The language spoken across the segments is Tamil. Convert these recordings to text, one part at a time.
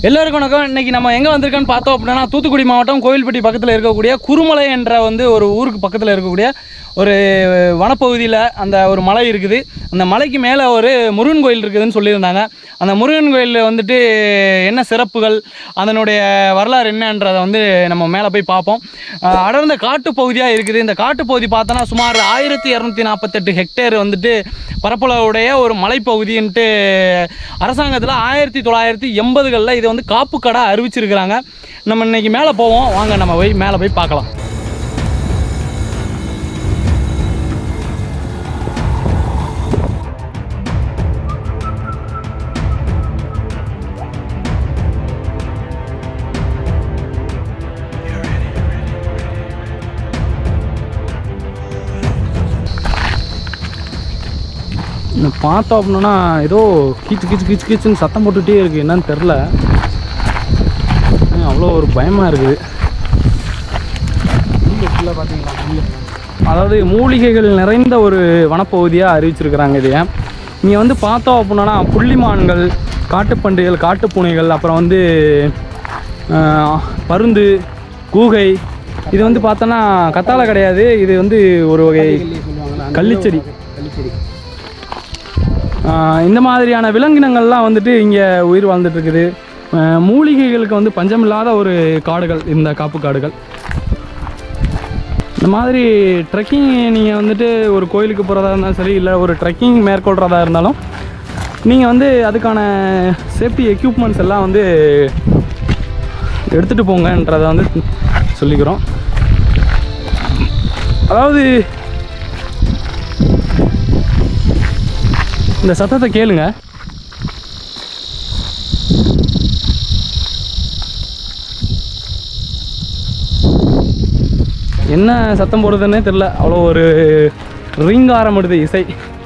எல்லோருக்கும் வணக்கம் இன்னைக்கு நம்ம எங்கே வந்திருக்கோன்னு பார்த்தோம் அப்படின்னா தூத்துக்குடி மாவட்டம் கோவில்பட்டி பக்கத்தில் இருக்கக்கூடிய குருமலை என்ற வந்து ஒரு ஊருக்கு பக்கத்தில் இருக்கக்கூடிய ஒரு வனப்பகுதியில் அந்த ஒரு மலை இருக்குது அந்த மலைக்கு மேலே ஒரு முருகன் கோயில் இருக்குதுன்னு சொல்லியிருந்தாங்க அந்த முருகன் கோயிலில் வந்துட்டு என்ன சிறப்புகள் அதனுடைய வரலாறு என்னன்றதை வந்து நம்ம மேலே போய் பார்ப்போம் அஹ் அடர்ந்த காட்டு பகுதியாக இருக்குது இந்த காட்டு பகுதி பார்த்தோன்னா சுமார் ஆயிரத்தி இரநூத்தி நாற்பத்தெட்டு ஹெக்டேர் வந்துட்டு பரப்பளவுடைய ஒரு மலைப்பகுதின்ட்டு அரசாங்கத்தில் ஆயிரத்தி தொள்ளாயிரத்தி எண்பதுகளில் இதை வந்து காப்பு கடை அறிவிச்சிருக்கிறாங்க நம்ம இன்னைக்கு மேலே போவோம் வாங்க நம்ம போய் மேலே போய் பார்க்கலாம் இந்த பார்த்தோம் அப்படின்னா ஏதோ கீச்சு கீச்சு கீச்சு கீச்சுன்னு சத்தம் போட்டுகிட்டே இருக்குது என்னன்னு தெரில அவ்வளோ ஒரு பயமாக இருக்குது ஃபுல்லாக பார்த்தீங்களா அதாவது மூலிகைகள் நிறைந்த ஒரு வனப்பகுதியாக அறிவிச்சிருக்கிறாங்க இதைய இங்கே வந்து பார்த்தோம் அப்படின்னா புள்ளிமான்கள் காட்டுப்பன்றிகள் காட்டுப்பூனைகள் அப்புறம் வந்து ஆஹ், பருந்து கூகை இது வந்து பார்த்தோன்னா கத்தாழை கிடையாது இது வந்து ஒரு வகை கள்ளிச்செடி ஆஹ் இந்த மாதிரியான விலங்கினங்கள்லாம் வந்துட்டு இங்கே உயிர் வாழ்ந்துட்டு இருக்குது ஆஹ் மூலிகைகளுக்கு வந்து பஞ்சமில்லாத ஒரு காடுகள் இந்த காப்பு காடுகள் இந்த மாதிரி ட்ரெக்கிங் நீங்கள் வந்துட்டு ஒரு கோயிலுக்கு போகிறதா இருந்தாலும் சரி இல்லை ஒரு ட்ரெக்கிங் மேற்கொள்கிறதா இருந்தாலும் நீங்கள் வந்து அதுக்கான சேஃப்டி எக்யூப்மெண்ட்ஸ் எல்லாம் வந்து எடுத்துகிட்டு போங்கன்றதை வந்து சொல்லிக்கிறோம் அதாவது இந்த சத்தத்தை கேளுங்க என்ன சத்தம் போடுறதுன்னே தெரில அவ்வளோ ஒரு ரீங்காரமிடுது இசை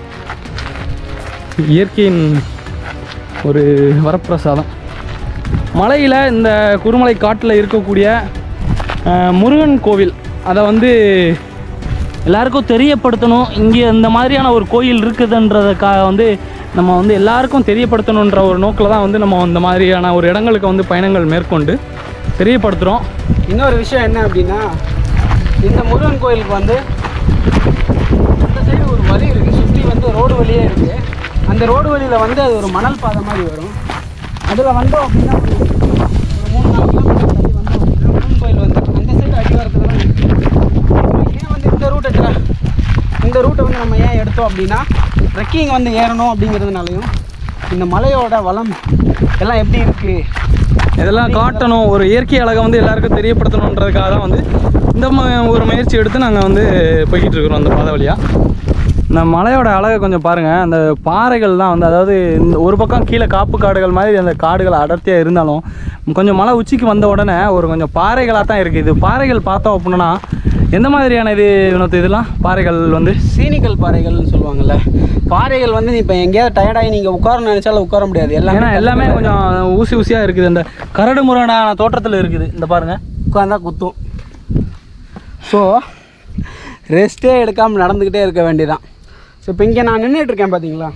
இயற்கையின் ஒரு வரப்பிரசாதம் மலையில் இந்த குருமலை காட்டில் இருக்கக்கூடிய அஹ், முருகன் கோவில் அதை வந்து எல்லாருக்கும் தெரியப்படுத்தணும் இங்கே இந்த மாதிரியான ஒரு கோயில் இருக்குதுன்றதுக்காக வந்து நம்ம வந்து எல்லாருக்கும் தெரியப்படுத்தணுன்ற ஒரு நோக்கில் தான் வந்து நம்ம இந்த மாதிரியான ஒரு இடங்களுக்கு வந்து பயணங்கள் மேற்கொண்டு தெரியப்படுத்துகிறோம் இன்னொரு விஷயம் என்ன அப்படின்னா இந்த முருகன் கோயிலுக்கு வந்து அந்த சைடு ஒரு வழி இருக்குது சுற்றி வந்து ரோடு வழியே இருக்குது அந்த ரோடு வழியில் வந்து அது ஒரு மணல் பாதை மாதிரி வரும் அதில் வந்தோம் அப்படின்னா ஒரு ஒரு மூணு நாலு கிலோமீட்டர் தள்ளி வந்தோம் அப்படின்னா முருகன் கோயில் வந்து அந்த சைடு அடிவாரத்தில் தான் இருக்குது ஏன் வந்து இந்த ரூட் எடுக்கிற இந்த ரூட்டை வந்து நம்ம ஏன் எடுத்தோம் அப்படின்னா ட்ரெக்கிங் வந்து ஏறணும் அப்படிங்கிறதுனாலையும் இந்த மலையோட வளம் எல்லாம் எப்படி இருக்குது இதெல்லாம் காட்டணும் ஒரு இயற்கை அழகை வந்து எல்லாருக்கும் தெரியப்படுத்தணுன்றதுக்காக தான் வந்து இந்த ம- ஒரு முயற்சி எடுத்து நாங்கள் வந்து போய்கிட்டு இருக்கிறோம் அந்த பாதை வழியாக இந்த மலையோட அழகை கொஞ்சம் பாருங்கள் அந்த பாறைகள் தான் வந்து அதாவது இந்த ஒரு பக்கம் கீழே காப்பு காடுகள் மாதிரி அந்த காடுகள் அடர்த்தியாக இருந்தாலும் கொஞ்சம் மலை உச்சிக்கு வந்த உடனே ஒரு கொஞ்சம் பாறைகளாக தான் இருக்குது இது பாறைகள் பார்த்தோம் அப்படின்னா எந்த மாதிரியான இது வினோத்து இதெல்லாம் பாறைகள் வந்து சீனிக்கல் பாறைகள்னு சொல்லுவாங்கல்ல பாறைகள் வந்து இப்போ எங்கேயாவது டயர்டாகி நீங்கள் உட்காரணும்னு நினச்சாலும் உட்கார முடியாது ஏன்னா எல்லாமே எல்லாமே கொஞ்சம் ஊசி ஊசியாக இருக்குது அந்த கரடு முரடான தோற்றத்தில் இருக்குது இந்த பாருங்கள் உட்காந்தா குத்தும் ஸோ ரெஸ்ட்டே எடுக்காமல் நடந்துக்கிட்டே இருக்க வேண்டியதான் ஸோ இப்போ இங்கே நான் நின்றுட்டு இருக்கேன் பார்த்தீங்களா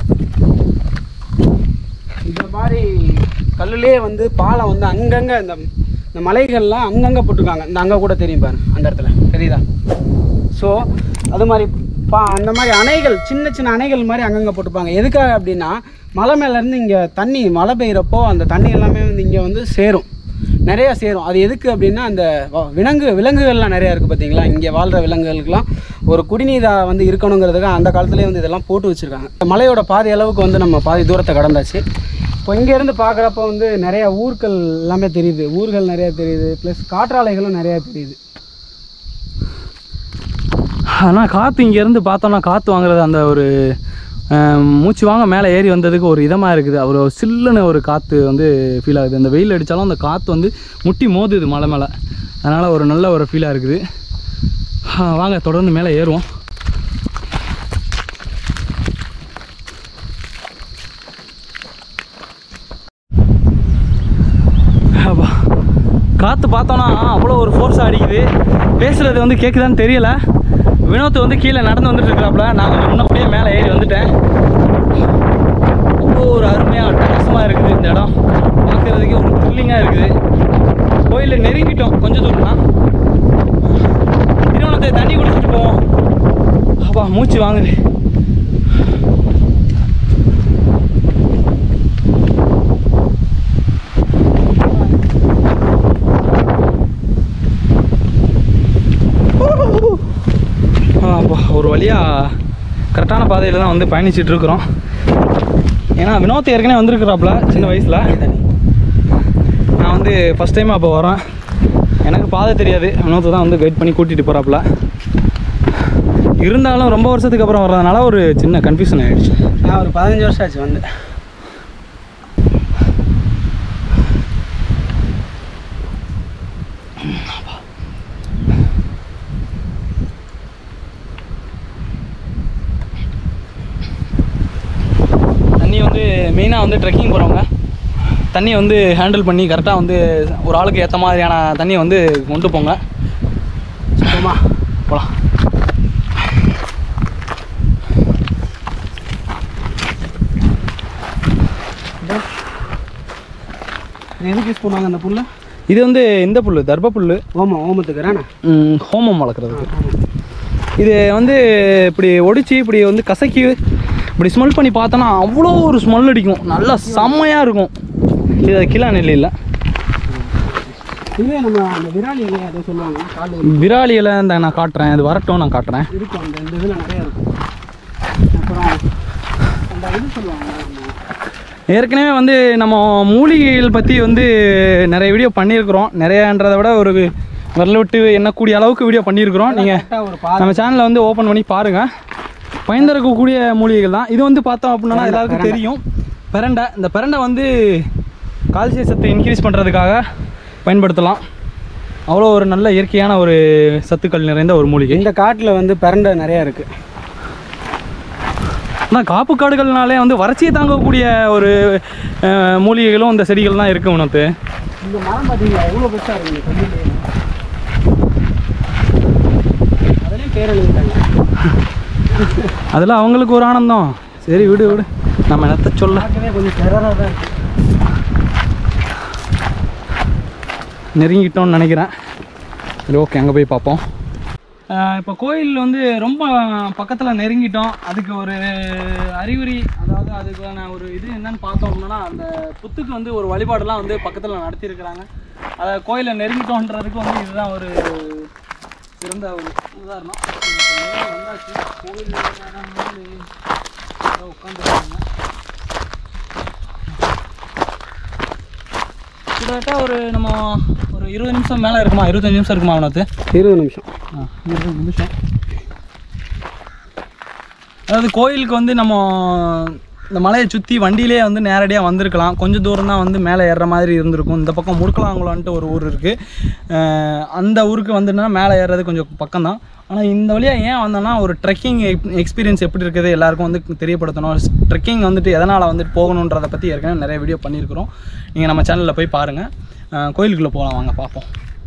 இந்த மாதிரி கல்லுலேயே வந்து பாலம் வந்து அங்கங்கே இந்த இந்த மலைகள்லாம் அங்கங்கே போட்டிருக்காங்க இந்த அங்கே கூட தெரியும் பாரு அந்த இடத்துல தெரியுதா ஸோ அது மாதிரி பா அந்த மாதிரி அணைகள் சின்ன சின்ன அணைகள் மாதிரி அங்கங்கே போட்டிருப்பாங்க எதுக்காக அப்படின்னா மலை மேலேருந்து இங்கே தண்ணி மழை பெய்கிறப்போ அந்த தண்ணி எல்லாமே வந்து இங்கே வந்து சேரும் நிறையா சேரும் அது எதுக்கு அப்படின்னா அந்த வ- விலங்கு விலங்குகள்லாம் நிறையா இருக்குது பார்த்தீங்களா இங்கே வாழ்கிற விலங்குகளுக்கெல்லாம் ஒரு குடிநீரா வந்து இருக்கணுங்கிறதுக்காக அந்த காலத்துலேயே வந்து இதெல்லாம் போட்டு வச்சுருக்காங்க மலையோட பாதி அளவுக்கு வந்து நம்ம பாதி தூரத்தை கடந்தாச்சு இப்போ இங்கேருந்து பார்க்குறப்ப வந்து நிறையா ஊர்கள் எல்லாமே தெரியுது ஊர்கள் நிறையா தெரியுது ப்ளஸ் காற்றாலைகளும் நிறையா தெரியுது ஆனால் காற்று இங்கேருந்து பார்த்தோன்னா காற்று வாங்குறது அந்த ஒரு அஹ், மூச்சு வாங்க மேலே ஏறி வந்ததுக்கு ஒரு இதமாக இருக்குது ஒரு சில்லுன்னு ஒரு காற்று வந்து ஃபீல் ஆகுது அந்த வெயில் அடித்தாலும் அந்த காற்று வந்து முட்டி மோதுது மலை மேலே அதனால் ஒரு நல்ல ஒரு ஃபீலாக இருக்குது ஆ, வாங்க தொடர்ந்து மேலே ஏறுவோம் அப்பா. காற்று பார்த்தோன்னா அவ்வளோ ஒரு ஃபோர்ஸாக அடிக்குது பேசுகிறது வந்து கேட்குதான்னு தெரியல வினோத் வந்து கீழே நடந்து வந்துட்டு இருக்கிறாப்புல நான் கொஞ்சம் முன்னப்படியே மேலே ஏறி வந்துட்டேன் அவ்வளோ ஒரு அருமையாக அட்டகாசமாக இருக்குது இந்த இடம் பார்க்கறதுக்கே ஒரு த்ரில்லிங்காக இருக்குது கோயிலில் நெருங்கிட்டோம் கொஞ்சம் தூரம் தான் திருவண்ணத்தை தண்ணி குடிச்சிட்டு போவோம் அப்பா மூச்சு வாங்குது அப்பா ஒரு வழியாக கரெக்டான பாதையில் தான் வந்து பயணிச்சிட்டு இருக்கிறோம் ஏன்னா வினோத் ஏற்கனவே வந்திருக்கிறாப்புல சின்ன வயசில் நான் வந்து ஃபஸ்ட் டைம் அப்போ வரேன் எனக்கு பாதை தெரியாது வினோத்தை தான் வந்து கைட் பண்ணி கூட்டிகிட்டு போகிறாப்புல இருந்தாலும் ரொம்ப வருஷத்துக்கு அப்புறம் வர்றதுனால ஒரு சின்ன கன்ஃபியூஷன் ஆகிடுச்சு நான் ஒரு பதினஞ்சு வருஷம் ஆச்சு வந்து தண்ணி வந்து மெயினாக வந்து ட்ரெக்கிங் போகிறவங்க தண்ணியை வந்து ஹேண்டில் பண்ணி கரெக்டாக வந்து ஒரு ஆளுக்கு ஏற்ற மாதிரியான தண்ணியை வந்து கொண்டு போங்க சுத்தமா போகலாம் இது எதுக்கு யூஸ் பண்ணுவாங்க அந்த புல்லை இது வந்து இந்த புல் தர்ப புல் ஓமம் ஓமத்துக்கு ராணா ஹோமம் வளர்க்குறதுக்கு இது வந்து இப்படி ஒடிச்சு இப்படி வந்து கசக்கி இப்படி ஸ்மெல் பண்ணி பார்த்தோன்னா அவ்வளோ ஒரு ஸ்மெல் அடிக்கும் நல்லா செம்மையாக இருக்கும் இது கிலா நெல்லியில் இதே நம்ம அந்த விராலி இலையை அதை சொல்லுவாங்க கால் விராலி இலை இந்த நான் காட்டுறேன் இது வரட்டும் நான் காட்டுறேன் இருக்கும் அந்த இந்த இதில் நிறைய இருக்கும் அப்புறம் அந்த இது சொல்லுவாங்க நம்ம ஏற்கனவே வந்து நம்ம மூலிகைகள் பற்றி வந்து நிறைய வீடியோ பண்ணியிருக்கிறோம் நிறையன்றதை விட ஒரு விரல விட்டு எண்ணக்கூடிய அளவுக்கு வீடியோ பண்ணியிருக்கிறோம் நீங்கள் கரெக்டாக ஒரு பாதை நம்ம சேனலை வந்து ஓப்பன் பண்ணி பாருங்கள் பயந்திருக்கக்கூடிய மூலிகைகள் தான் இது வந்து பார்த்தோம் அப்படின்னா எல்லாருக்கும் தெரியும் பிரண்டை இந்த பிரண்டை வந்து கால்சிய சத்து இன்க்ரீஸ் பண்ணுறதுக்காக பயன்படுத்தலாம் அவ்வளோ ஒரு நல்ல இயற்கையான ஒரு சத்துக்கள் நிறைந்த ஒரு மூலிகை இந்த காட்டில் வந்து பிரண்டை நிறைய இருக்குது ஆனால் காப்பு காடுகள்னாலே வந்து வறட்சியை தாங்கக்கூடிய ஒரு அஹ், மூலிகைகளும் இந்த செடிகள் தான் இருக்கு உனக்கு இந்த மரம் பார்த்தீங்களா எவ்வளோ பெருசாக இருக்கு இந்த கொல்லிலே அதுலேயும் பேர் எழுதிட்டாங்க அதில் அவங்களுக்கு ஒரு ஆனந்தம் சரி விடு விடு நம்ம என்னத்த சொல்ல பார்க்கவே கொஞ்சம் டெரராக தான் இருக்குது நெருங்கிட்டோம்னு நினைக்கிறேன் சரி ஓகே அங்கே போய் பார்ப்போம் இப்போ கோயில் வந்து ரொம்ப பக்கத்தில் நெருங்கிட்டோம் அதுக்கு ஒரு அறிகுறி அதாவது அதுக்கான ஒரு இது என்னன்னு பார்த்தோம் அப்படின்னா அந்த புத்துக்கு வந்து ஒரு வழிபாடுலாம் வந்து பக்கத்தில் நடத்தியிருக்கிறாங்க அதை கோயிலை நெருங்கிட்டோன்றதுக்கு வந்து இதுதான் ஒரு சிறந்த ஒரு உதாரணம் இப்ப நேரா வந்தாச்சு கோயில் உட்காந்துருக்காங்க கிட்டத்தட்ட ஒரு நம்ம ஒரு இருபது நிமிஷம் மேலே இருக்குமா இருபத்தஞ்சு நிமிஷம் இருக்குமா அவனத்து இருபது நிமிஷம் ஆ, இருபது நிமிஷம் அதாவது கோயிலுக்கு வந்து நம்ம இந்த மலையை சுற்றி வண்டியிலே வந்து நேரடியாக வந்திருக்கலாம் கொஞ்சம் தூரம் தான் வந்து மேலே ஏறுற மாதிரி இருந்திருக்கும் இந்த பக்கம் முடுக்கலாங்குளம்ன்ட்டு ஒரு ஊர் இருக்குது அந்த ஊருக்கு வந்துட்டுனா மேலே ஏறுறது கொஞ்சம் பக்கம் தான் ஆனால் இந்த வழியாக ஏன் வந்தோன்னா ஒரு ட்ரெக்கிங் எக்ஸ்பீரியன்ஸ் எப்படி இருக்குது எல்லாருக்கும் வந்து தெரியப்படுத்தணும் ட்ரெக்கிங் வந்துட்டு எதனால் வந்துட்டு போகணுன்றதை பற்றி ஏற்கனவே நிறைய வீடியோ பண்ணியிருக்கிறோம் நீங்கள் நம்ம சேனலில் போய் பாருங்கள் கோயிலுக்குள்ளே போகலாம் வாங்க பார்ப்போம்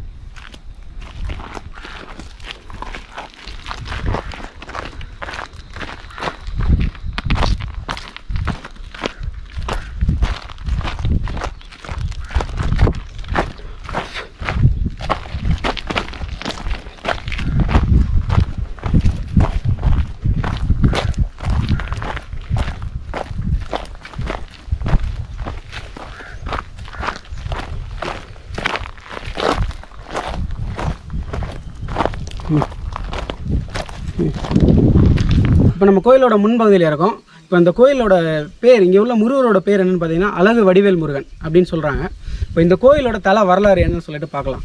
இப்போ நம்ம கோயிலோட முன்பகுதியில் இருக்கோம் இப்போ இந்த கோயிலோட பேர் இங்கே உள்ள முருகரோட பேர் என்னன்னு பார்த்தீங்கன்னா அழகு வடிவேல் முருகன் அப்படின்னு சொல்கிறாங்க இப்போ இந்த கோயிலோட தல வரலாறு என்னன்னு சொல்லிட்டு பார்க்கலாம்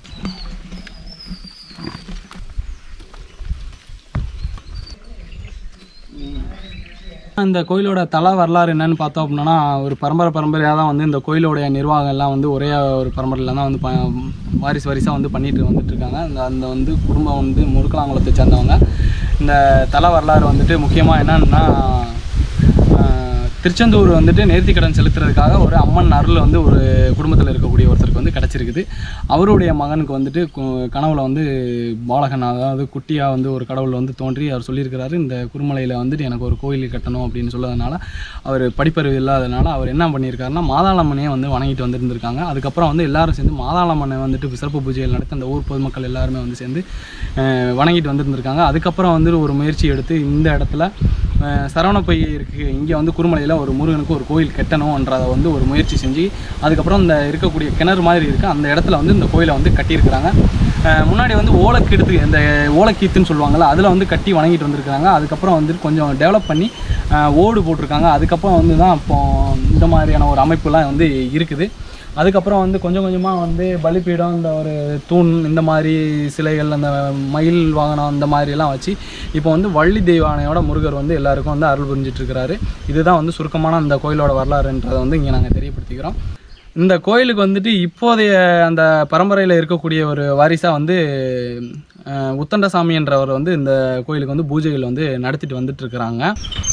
இந்த கோயிலோட தல வரலாறு என்னன்னு பார்த்தோம் அப்படின்னா ஒரு பரம்பரை பரம்பரையாக தான் வந்து இந்த கோயிலோடைய நிர்வாகம் எல்லாம் வந்து ஒரே ஒரு பரம்பரையில் தான் வந்து ப வாரிசு வாரிசாக வந்து பண்ணிட்டு வந்துட்டு இருக்காங்க அந்த அந்த வந்து குடும்பம் வந்து முருக்கலாங்குளத்தை சேர்ந்தவங்க இந்த தல வரலாறு வந்துட்டு முக்கியமாக என்னன்னா ஆஹ், திருச்செந்தூர் வந்துட்டு நேர்த்திக்கடன் செலுத்துறதுக்காக ஒரு அம்மன் அருள் வந்து ஒரு குடும்பத்தில் இருக்கக்கூடிய ஒருத்தருக்கு வந்து கிடச்சிருக்குது அவருடைய மகனுக்கு வந்துட்டு கு- கனவுல வந்து பாலகன் அதாவது குட்டியாக வந்து ஒரு கடவுள் வந்து தோன்றி அவர் சொல்லியிருக்கிறாரு இந்த குருமலையில் வந்துட்டு எனக்கு ஒரு கோயில் கட்டணும் அப்படின்னு சொல்லதுனால அவர் படிப்பறிவு இல்லாதனால அவர் என்ன பண்ணியிருக்காருன்னா மாதாளம்மனையே வந்து வணங்கிட்டு வந்துருந்துருக்காங்க அதுக்கப்புறம் வந்து எல்லாரும் சேர்ந்து மாதாளம்மனை வந்துட்டு சிறப்பு பூஜைகள் நடத்தி அந்த ஊர் பொதுமக்கள் எல்லாருமே வந்து சேர்ந்து அஹ், வணங்கிட்டு வந்துருந்துருக்காங்க அதுக்கப்புறம் வந்து ஒரு முயற்சி எடுத்து இந்த இடத்துல அஹ், சரவணப்பை இருக்குது இங்கே வந்து குருமலையில் ஒரு முருகனுக்கு ஒரு கோயில் கட்டணும்ன்றதை வந்து ஒரு முயற்சி செஞ்சு அதுக்கப்புறம் இந்த இருக்கக்கூடிய கிணறு மாதிரி இருக்குது அந்த இடத்துல வந்து இந்த கோயிலை வந்து கட்டியிருக்கிறாங்க அஹ், முன்னாடி வந்து ஓலக்கீடுத்து இந்த ஓலக்கீத்துன்னு சொல்லுவாங்கள்ல அதில் வந்து கட்டி வணங்கிட்டு வந்திருக்காங்க அதுக்கப்புறம் வந்துட்டு கொஞ்சம் டெவலப் பண்ணி அஹ், ஓடு போட்டிருக்காங்க அதுக்கப்புறம் வந்து தான் இப்போ இந்த மாதிரியான ஒரு அமைப்புலாம் வந்து இருக்குது அதுக்கப்புறம் வந்து கொஞ்சம் கொஞ்சமாக வந்து பலிப்பீடம் இந்த ஒரு தூண் இந்த மாதிரி சிலைகள் அந்த மயில் வாகனம் அந்த மாதிரிலாம் வச்சு இப்போ வந்து வள்ளி தெய்வானையோட முருகர் வந்து எல்லாருக்கும் வந்து அருள் புரிஞ்சிட்டு இருக்கிறாரு இதுதான் வந்து சுருக்கமான அந்த கோயிலோட வரலாறுன்றதை வந்து இங்கே நாங்கள் தெரியப்படுத்திக்கிறோம் இந்த கோயிலுக்கு வந்துட்டு இப்போதைய அந்த பரம்பரையில் இருக்கக்கூடிய ஒரு வாரிசாக வந்து அஹ், உத்தண்டசாமி என்றவர் வந்து இந்த கோயிலுக்கு வந்து பூஜைகள் வந்து நடத்திட்டு வந்துட்டு இருக்கிறாங்க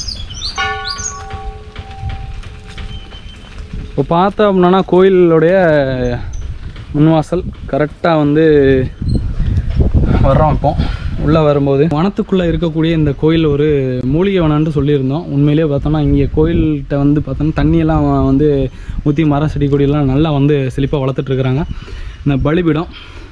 இப்போ பார்த்தோம் அப்படின்னா கோயிலுடைய முன்வாசல் கரெக்டாக வந்து வர்றோம் இப்போ உள்ளே வரும்போது வனத்துக்குள்ளே இருக்கக்கூடிய இந்த கோயில் ஒரு மூலிகை வனம்னு சொல்லியிருந்தோம் உண்மையிலேயே பார்த்தோம்னா இங்கே கோயில்கிட்ட வந்து பார்த்தோம்னா தண்ணியெல்லாம் வந்து ஊற்றி மரம் செடி கொடியெல்லாம் நல்லா வந்து செழிப்பாக வளர்த்துட்டு இருக்கிறாங்க இந்த பலிபீடம்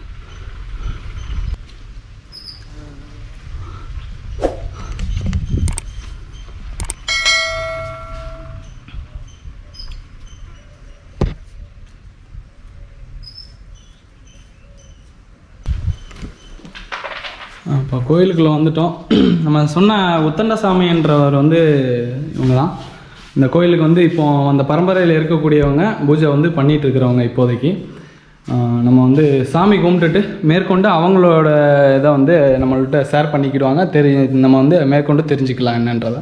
இப்போ கோயிலுக்குள்ளே வந்துட்டோம் நம்ம சொன்ன உத்தண்டசாமி என்றவர் வந்து இவங்க தான் இந்த கோயிலுக்கு வந்து இப்போ அந்த பரம்பரையில் இருக்கக்கூடியவங்க பூஜை வந்து பண்ணிட்டு இருக்கிறவங்க இப்போதைக்கு ஆஹ் நம்ம வந்து சாமி கும்பிட்டுட்டு மேற்கொண்டு அவங்களோட இதை வந்து நம்மள்கிட்ட ஷேர் பண்ணிக்கிடுவாங்க தெரி நம்ம வந்து மேற்கொண்டு தெரிஞ்சுக்கலாம் என்னன்றதை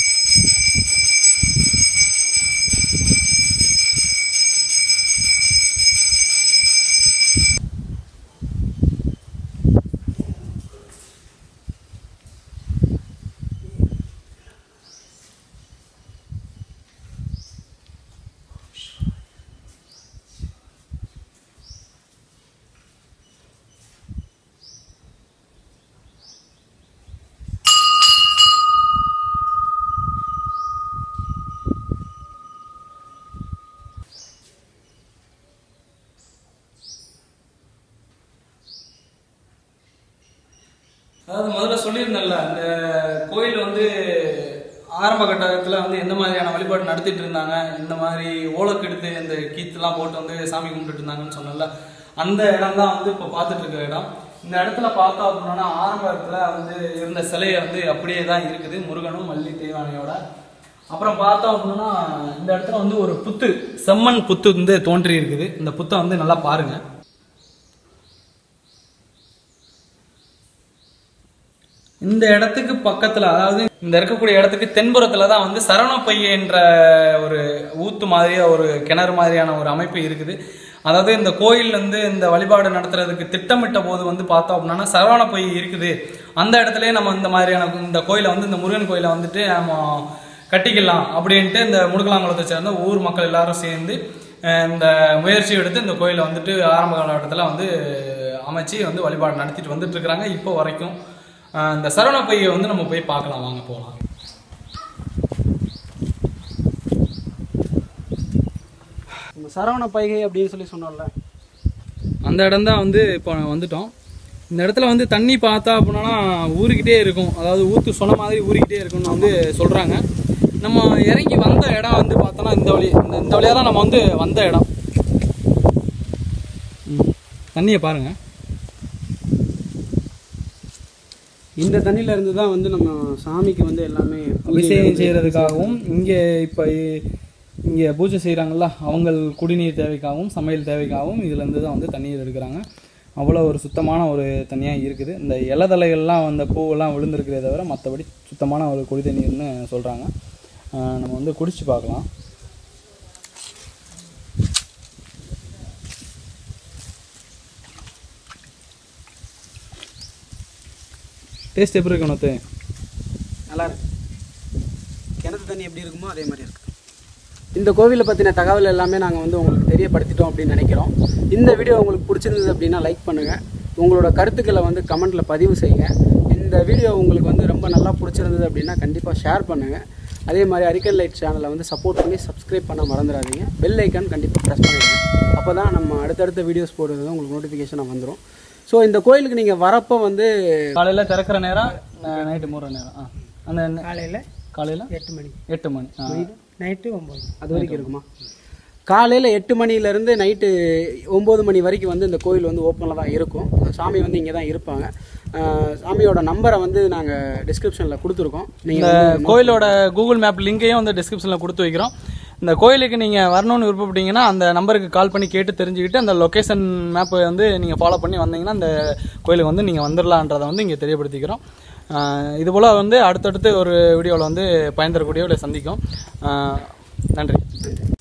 அதாவது முதல்ல சொல்லியிருந்தேன்ல அந்த கோயில் வந்து ஆரம்ப கட்டத்தில் வந்து எந்த மாதிரியான வழிபாடு நடத்திட்டு இருந்தாங்க இந்த மாதிரி ஓலக்கெடுத்து இந்த கீத்துலாம் போட்டு வந்து சாமி கும்பிட்டுட்டு இருந்தாங்கன்னு சொன்னல அந்த இடம் தான் வந்து இப்போ பார்த்துட்டு இருக்க இடம் இந்த இடத்துல பார்த்தோம் அப்படின்னா ஆரம்பத்தில் வந்து இருந்த சிலையை வந்து அப்படியே தான் இருக்குது முருகனும் மல்லி தெய்வானையோட அப்புறம் பார்த்தோம் அப்படின்னா இந்த இடத்துல வந்து ஒரு புத்து செம்மண் புத்து வந்து தோன்றி இருக்குது இந்த புத்தை வந்து நல்லா பாருங்க இந்த இடத்துக்கு பக்கத்துல அதாவது இந்த இருக்கக்கூடிய இடத்துக்கு தென்புறத்துல தான் வந்து சரவணப்பைய என்ற ஒரு ஊத்து மாதிரியா ஒரு கிணறு மாதிரியான ஒரு அமைப்பு இருக்குது அதாவது இந்த கோயில் வந்து இந்த வழிபாடு நடத்துறதுக்கு திட்டமிட்ட போது வந்து பார்த்தோம் அப்படின்னா சரவணப்பை இருக்குது அந்த இடத்துலயே நம்ம இந்த மாதிரியான இந்த கோயிலை வந்து இந்த முருகன் கோயிலை வந்துட்டு நம்ம கட்டிக்கலாம் அப்படின்ட்டு இந்த முடுக்கலாங்குளத்தை சேர்ந்த ஊர் மக்கள் எல்லாரும் சேர்ந்து அஹ், இந்த முயற்சி எடுத்து இந்த கோயிலை வந்துட்டு ஆரம்ப காலகட்டத்தில் வந்து அமைச்சு வந்து வழிபாடு நடத்திட்டு வந்துட்டு இருக்கிறாங்க இப்போ வரைக்கும் அஹ், இந்த சரவண பையை வந்து நம்ம போய் பார்க்கலாம் வாங்க போகலாம் நம்ம சரவண பைகை அப்படின்னு சொல்லி சொன்னோம்ல அந்த இடம் தான் வந்து இப்போ வந்துட்டோம் இந்த இடத்துல வந்து தண்ணி பார்த்தா அப்படின்னா ஊறிக்கிட்டே இருக்கும் அதாவது ஊத்து சொன்ன மாதிரி ஊறிக்கிட்டே இருக்கும்னு வந்து சொல்கிறாங்க நம்ம இறங்கி வந்த இடம் வந்து பார்த்தோன்னா இந்த வழி இந்த இந்த வழியாக தான் நம்ம வந்து வந்த இடம் ம். தண்ணியை பாருங்கள் இந்த தண்ணியில இருந்து தான் வந்து நம்ம சாமிக்கு வந்து எல்லாமே அபிஷேகம் செய்கிறதுக்காகவும் இங்கே இப்போ இங்கே பூஜை செய்கிறாங்கல்ல அவங்க குடிநீர் தேவைக்காகவும் சமையல் தேவைக்காகவும் இதுலேருந்து தான் வந்து தண்ணீர் எடுக்கிறாங்க அவ்வளோ ஒரு சுத்தமான ஒரு தண்ணியாக இருக்குது இந்த இலதலைகள்லாம் அந்த பூவெல்லாம் விழுந்திருக்கிறதே தவிர மற்றபடி சுத்தமான ஒரு குடி தண்ணீர்னு சொல்கிறாங்க நம்ம வந்து குடிச்சு பார்க்கலாம் டேஸ்ட் எப்படி இருக்கு உனக்கு நல்லா இருக்கு கிணத்து தண்ணி எப்படி இருக்குமோ அதே மாதிரி இருக்கு இந்த கோவிலை பற்றின தகவல் எல்லாமே நாங்கள் வந்து உங்களுக்கு தெரியப்படுத்திட்டோம் அப்படின்னு நினைக்கிறோம் இந்த வீடியோ உங்களுக்கு பிடிச்சிருந்தது அப்படின்னா லைக் பண்ணுங்கள் உங்களோட கருத்துக்களை வந்து கமெண்ட்டில் பதிவு செய்யுங்க இந்த வீடியோ உங்களுக்கு வந்து ரொம்ப நல்லா பிடிச்சிருந்தது அப்படின்னா கண்டிப்பாக ஷேர் பண்ணுங்கள் அதே மாதிரி அரிக்கல் லைட் சேனலை வந்து சப்போர்ட் பண்ணி சப்ஸ்கிரைப் பண்ண மறந்துடாதீங்க பெல் ஐக்கான் கண்டிப்பாக ப்ரெஸ் பண்ணிடுங்க அப்போ தான் நம்ம அடுத்தடுத்த வீடியோஸ் போடுறது உங்களுக்கு நோட்டிஃபிகேஷனாக வந்துடும் ஸோ இந்த கோயிலுக்கு நீங்கள் வரப்போ வந்து காலையில் திறக்கிற நேரம் நைட்டு மூடுற நேரம் ஆ அந்த காலையில் காலையில் எட்டு மணி எட்டு மணி ஆ நைட்டு ஒம்பது அது வரைக்கும் இருக்குமா காலையில் எட்டு மணிலேருந்து நைட்டு ஒம்பது மணி வரைக்கும் வந்து இந்த கோயில் வந்து ஓப்பனில் தான் இருக்கும் சாமி வந்து இங்கே தான் இருப்பாங்க ஆஹ் சாமியோட நம்பரை வந்து நாங்கள் டிஸ்கிரிப்ஷனில் கொடுத்துருக்கோம் நீங்கள் இந்த கோயிலோட கூகுள் மேப் லிங்கையும் வந்து டிஸ்கிரிப்ஷனில் கொடுத்து வைக்கிறோம் இந்த கோயிலுக்கு நீங்கள் வரணும்னு விருப்பப்பட்டீங்கன்னா அந்த நம்பருக்கு கால் பண்ணி கேட்டு தெரிஞ்சுக்கிட்டு அந்த லொக்கேஷன் மேப்பை வந்து நீங்கள் ஃபாலோ பண்ணி வந்தீங்கன்னா அந்த கோயிலுக்கு வந்து நீங்கள் வந்துடலான்றதை வந்து இங்கே தெரியப்படுத்திக்கிறோம் ஆஹ் இது போல் வந்து அடுத்தடுத்து ஒரு வீடியோவில் வந்து பயன் தரக்கூடிய சந்திக்கும் ஆஹ் நன்றி